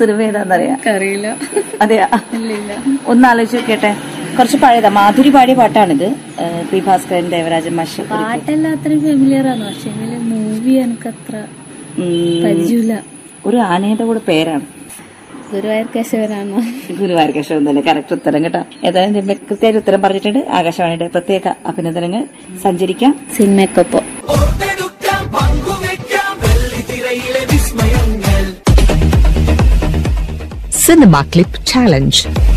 Cinema ഏതാന്നറിയാം അറിയില്ല അതെയാ ഒന്ന് ആലോചിച്ച് നോക്കട്ടെ കുറച്ച് പഴയതാ മാധുരി പാടിയ പാട്ടാണിത് ഏഹ് പി ഭാസ്കരൻ ദേവരാജൻ മാഷ് പാട്ടെല്ലാം അത്രയും ഫെമിലിയർ ആണ് പക്ഷെ മൂവി എനിക്ക് അത്ര ഉം, പരിചയമില്ല ഒരു ആനയുടെ കൂടെ പേരാണ് ഗുരുവായൂർ കേശവനാണോ ഗുരുവായൂർ കേശവൻ തന്നെ കറക്റ്റ് ഉത്തരം കേട്ടോ ഏതായാലും രമ്യ കൃത്യമായിട്ട് ഉത്തരം പറഞ്ഞിട്ടുണ്ട് ആകാശവാണിയുടെ പ്രത്യേക അഭിനന്ദനങ്ങൾ സഞ്ചരിക്കാം സിനിമക്കൊപ്പം ഓർത്തെടുക്കാം പങ്കുവെക്കാം വെള്ളിത്തിരയിലെ വിസ്മയങ്ങൾ Cinema Clip Challenge.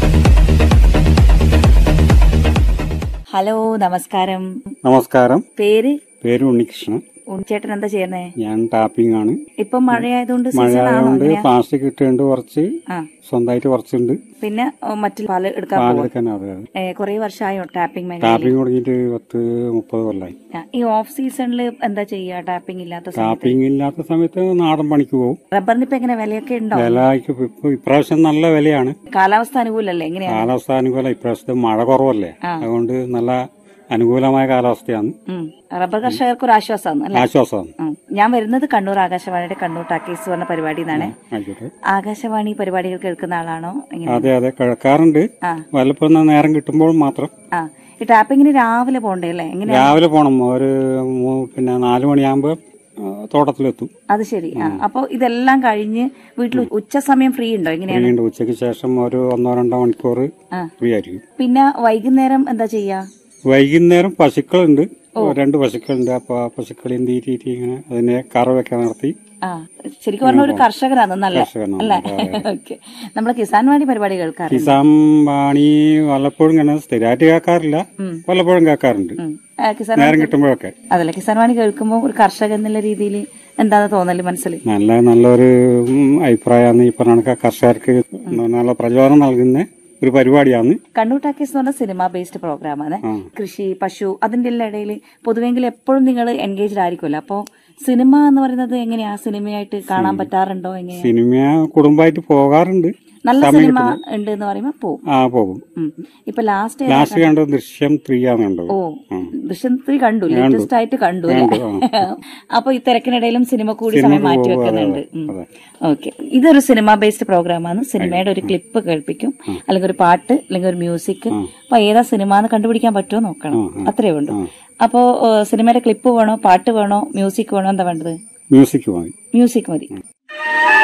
ഹലോ നമസ്കാരം നമസ്കാരം പേര് പേര് ഉണ്ണികൃഷ്ണൻ ഉണ്ണിച്ചേട്ടൻ എന്താ ചെയ്യുന്നേ ഞാൻ ടാപ്പിംഗ് ആണ് ഇപ്പൊ മഴയായതുകൊണ്ട് മഴ സീസൺ ആണോ ആയതുകൊണ്ട് അങ്ങനെയാ? പ്ലാസ്റ്റിക് ഇട്ടുണ്ട് കുറച്ച് ആ സ്വന്തമായിട്ട് കുറച്ചുണ്ട് പിന്നെ ഓ, മറ്റു പാല് എടുക്കാൻ പോവാ പാലെടുക്കാൻ അതെ അതെ കുറെ വർഷമായോ ടാപ്പിംഗ് മേഖലയിൽ ടാപ്പിംഗ് തുടങ്ങിയിട്ട് പത്ത് മുപ്പത് കൊല്ലായി ആ, ഈ ഓഫ് സീസണിൽ എന്താ ചെയ്യാ ടാപ്പിംഗ് ഇല്ലാത്ത സമയത്ത് ടാപ്പിംഗ് ഇല്ലാത്ത സമയത്ത് നാടൻ പണിക്ക് പോകും റബ്ബറിന് ഇപ്പൊ എങ്ങനെ വിലയൊക്കെ ഉണ്ടോ വിലയ്ക്ക് ഇപ്പൊ- ഇപ്പൊ ഇപ്രാവശ്യം നല്ല വിലയാണ് കാലാവസ്ഥ അനുകൂലല്ലേ എങ്ങനെയാ കാലാവസ്ഥ അനുകൂലം ഇപ്രാവശ്യത്തെ മഴ കുറവല്ലേ അതുകൊണ്ട് നല്ല അനുകൂലമായ കാലാവസ്ഥയാണ് ഉം. റബ്ബർ കർഷകർക്ക് ഒരു ആശ്വാസമാണ് അല്ലേ ആശ്വാസമാണ് ഉം. ഞാൻ വരുന്നത് കണ്ണൂർ ആകാശവാണിയുടെ കണ്ണൂർ ടാക്കീസ് പറഞ്ഞ പരിപാടി നിന്നാണ് ആയിക്കോട്ടെ ആകാശവാണി പരിപാടികൾ കേൾക്കുന്ന ആളാണോ എങ്ങനെ അതെ അതെ കിഴക്കാറുണ്ട് ആ. വല്ലപ്പോഴും നേരം കിട്ടുമ്പോൾ മാത്രം ആ ഈ ടാപ്പിങ്ങിന് രാവിലെ പോണ്ടേ അല്ലേ എങ്ങനെ രാവിലെ പോണം ഒരു മൂ- പിന്നെ നാലു മണിയാകുമ്പോ ആ, തോട്ടത്തിലെത്തും അത് ശരി ആ അപ്പൊ ഇതെല്ലാം കഴിഞ്ഞ് വീട്ടിൽ ഉച്ച സമയം ഫ്രീ ഉണ്ടോ എങ്ങനെയാണ് വീണ്ടും ഉച്ചയ്ക്ക് ശേഷം ഒരു ഒന്നോ രണ്ടോ മണിക്കൂർ ആ. ഫ്രീ ആയിരിക്കും പിന്നെ വൈകുന്നേരം എന്താ ചെയ്യാ വൈകുന്നേരം പശുക്കളുണ്ട് രണ്ട് പശുക്കളുണ്ട് അപ്പൊ ആ പശുക്കളെയും തീറ്റി ഇങ്ങനെ അതിനെ കറവൊക്കെ നടത്തി ആ ശരിക്കും പറഞ്ഞ ഒരു കർഷകനാണ് നല്ല കർഷകനാണ്. അല്ലേ ഓക്കെ നമ്മള് കിസാൻ വാണി പരിപാടി കേൾക്കാറുണ്ട് കിസാൻ വാണി വല്ലപ്പോഴും ഇങ്ങനെ സ്ഥിരമായിട്ട് കേൾക്കാറില്ല വല്ലപ്പോഴും കേൾക്കാറുണ്ട് ഉം. ആ, കിസാൻ നേരം കിട്ടുമ്പോഴൊക്കെ അതല്ല കിസാൻ വാണി കേൾക്കുമ്പോൾ ഒരു കർഷകൻ എന്നുള്ള രീതിയിൽ എന്താണ് തോന്നല് മനസ്സിൽ നല്ല നല്ലൊരു ഉം, അഭിപ്രായമാണ് ഈ പറഞ്ഞ കണക്ക് കർഷകർക്ക് നല്ല പ്രചോദനം നൽകുന്ന ഒരു പരിപാടിയാണ് കണ്ണൂർ ടാക്കീസ് എന്ന് പറഞ്ഞ സിനിമ ബേസ്ഡ് പ്രോഗ്രാമാണ് കൃഷി പശു അതിന്റെ എല്ലാം ഇടയിൽ പൊതുവെങ്കിൽ എപ്പോഴും നിങ്ങൾ എൻഗേജ്ഡ് ആയിരിക്കുമല്ലോ അപ്പോൾ സിനിമ എന്ന് പറയുന്നത് എങ്ങനെയാ സിനിമയായിട്ട് കാണാൻ പറ്റാറുണ്ടോ എങ്ങനെയാ സിനിമ കുടുംബമായിട്ട് പോകാറുണ്ട് നല്ല സിനിമ ഉണ്ട് എന്ന് പറയുമ്പോൾ പോവും ആ പോകും ഉം. ഇപ്പൊ ലാസ്റ്റ് ലാസ്റ്റ് കണ്ടത് ദൃശ്യം ത്രീ ആണ് കണ്ടത് ഓ ദൃശ്യം ത്രീ കണ്ടു ലേറ്റസ്റ്റ് ആയിട്ട് കണ്ടു അല്ലേ അപ്പൊ ഈ തിരക്കിനിടയിലും സിനിമ കൂടി സമയം മാറ്റി വെക്കുന്നുണ്ട് അതെ. ഓക്കെ ഇതൊരു സിനിമ ബേസ്ഡ് പ്രോഗ്രാമാണ് സിനിമയുടെ ഒരു ക്ലിപ്പ് കേൾപ്പിക്കും അല്ലെങ്കിൽ ഒരു പാട്ട് അല്ലെങ്കിൽ ഒരു മ്യൂസിക് അപ്പൊ ഏതാ സിനിമ എന്ന് കണ്ടുപിടിക്കാൻ പറ്റുമോ നോക്കണം അത്രേ ഉള്ളൂ അപ്പോ ഏഹ്, സിനിമയുടെ ക്ലിപ്പ് വേണോ പാട്ട് വേണോ മ്യൂസിക് വേണോ എന്താ വേണ്ടത് മ്യൂസിക് മതി മ്യൂസിക് മതി